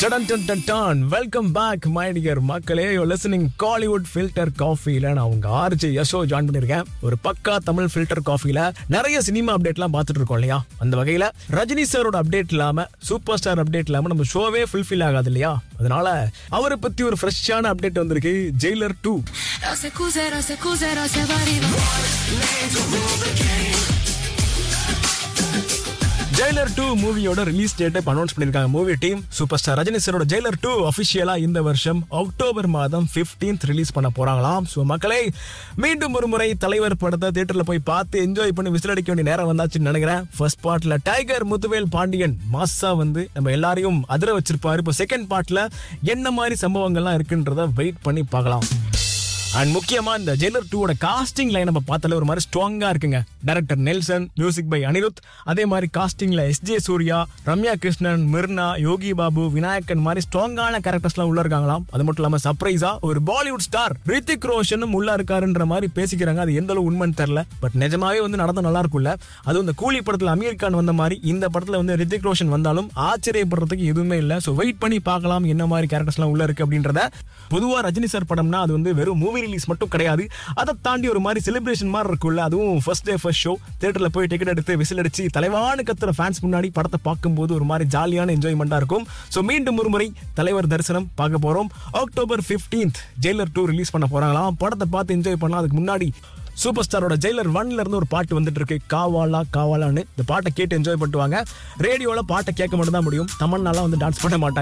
Ton டன் டன் டன் வெல்கம் பேக் மை டியர் மக்களே யூ லிசனிங் காலிவுட் ஃபில்டர் காஃபில நான் உங்க ஆர்ஜி யசோ ஜாயின் பண்ணிருக்கேன் ஒரு பக்கா தமிழ் ஃபில்டர் காஃபில நிறைய சினிமா அப்டேட்லாம் பார்த்துட்டு இருக்கோம் இல்லையா அந்த வகையில ரஜினி சாரோட அப்டேட் இல்லாம சூப்பர் ஸ்டார் அப்டேட் இல்லாம நம்ம ஷோவே ஃபுல்ஃபில் ஆகாது இல்லையா அதனால அவரை பத்தி ஒரு ஃப்ரெஷ்ஷான அப்டேட் வந்திருக்கு Jailer two Rose cuse, rose cuse, rose variva. Jailer two மூவியோட ரிலீஸ் டேட்டை அனௌன்ஸ் பண்ணிருக்காங்க movie team super star Rajini சாரோட ஜெயிலர் டூ அபிஷியலா இந்த வருஷம் அக்டோபர் மாதம் 15th ரிலீஸ் பண்ண போறாங்களாம் ஸோ மக்களே மீண்டும் ஒரு முறை தலைவர் படத்தை தியேட்டர்ல போய் பார்த்து என்ஜாய் பண்ணி விசில் அடிக்க வேண்டிய நேரம் வந்தாச்சுன்னு நினைக்கிறேன் ஃபர்ஸ்ட் பார்ட்ல டைகர் முத்துவேல் பாண்டியன் மாசா வந்து நம்ம எல்லாரையும் அதிர வச்சிருப்பாரு இப்போ செகண்ட் பார்ட்ல என்ன மாதிரி சம்பவங்கள்லாம் இருக்குன்றத வெயிட் பண்ணி பார்க்கலாம் அண்ட் முக்கியமா இந்த ஜெயிலர் டூவோட காஸ்டிங் லைன் நம்ம பார்த்தாலே ஒரு மாதிரி ஸ்ட்ராங்கா இருக்குங்க director Nelson music by Anirudh அதே மாதிரி காஸ்டிங்ல எஸ் ஜே சூர்யா ரம்யா கிருஷ்ணன் மிர்னா யோகி பாபு விநாயகன் மாதிரி ஸ்ட்ராங்கான கேரக்டர்ஸ்லாம் உள்ள இருக்காங்களாம் அது மட்டும் இல்லாம சர்ப்ரைஸா ஒரு பாலிவுட் ஸ்டார் ரித்திக் ரோஷனும் உள்ள இருக்காருன்ற மாதிரி பேசிக்கிறாங்க அது எந்த அளவு உண்மைன்னு தெரியல பட் நிஜமாவே வந்து நடந்தா நல்லா இருக்கும்ல அதுவும் இந்த கூலி படத்துல அமீர் கான் வந்த மாதிரி இந்த படத்துல வந்து ரித்திக் ரோஷன் வந்தாலும் ஆச்சரியப்படுறதுக்கு எதுவுமே இல்லை ஸோ வெயிட் பண்ணி பார்க்கலாம் என்ன மாதிரி கேரக்டர்ஸ்லாம் உள்ள இருக்கு அப்படின்றத பொதுவா ரஜினி சார் படம்னா அது வந்து வெறும் மூவி ரிலீஸ் மட்டும் கிடையாது அதை தாண்டி ஒரு மாதிரி செலிப்ரேஷன் மாதிரி இருக்கும்ல அதுவும் ஃபர்ஸ்ட் டே ஃபர்ஸ்ட் ஷோ தேட்டர்ல போய் டிக்கெட் எடுத்து விசில் அடிச்சு தலைவான கத்துற ஃபேன்ஸ் முன்னாடி படத்தை பார்க்கும்போது ஒரு மாதிரி ஜாலியான என்ஜாய்மெண்டா இருக்கும் ஸோ மீண்டும் ஒரு முறை தலைவர் தரிசனம் பார்க்க போறோம் October 15th Jailer two release பண்ண போறாங்களாம் படத்தை பார்த்து என்ஜாய் பண்ணலாம் அதுக்கு முன்னாடி சூப்பர் ஸ்டாரோட ஜெயிலர் ஒன்ல இருந்து ஒரு பாட்டு வந்துட்டு இருக்கு காவாலா காவாலான்னு இந்த பாட்டை கேட்டு என்ஜாய் பண்ணுவாங்க ரேடியோல பாட்டை கேட்க மட்டும் தான் முடியும் தமன்னாலாம் வந்து டான்ஸ் பண்ண மாட்டாங்க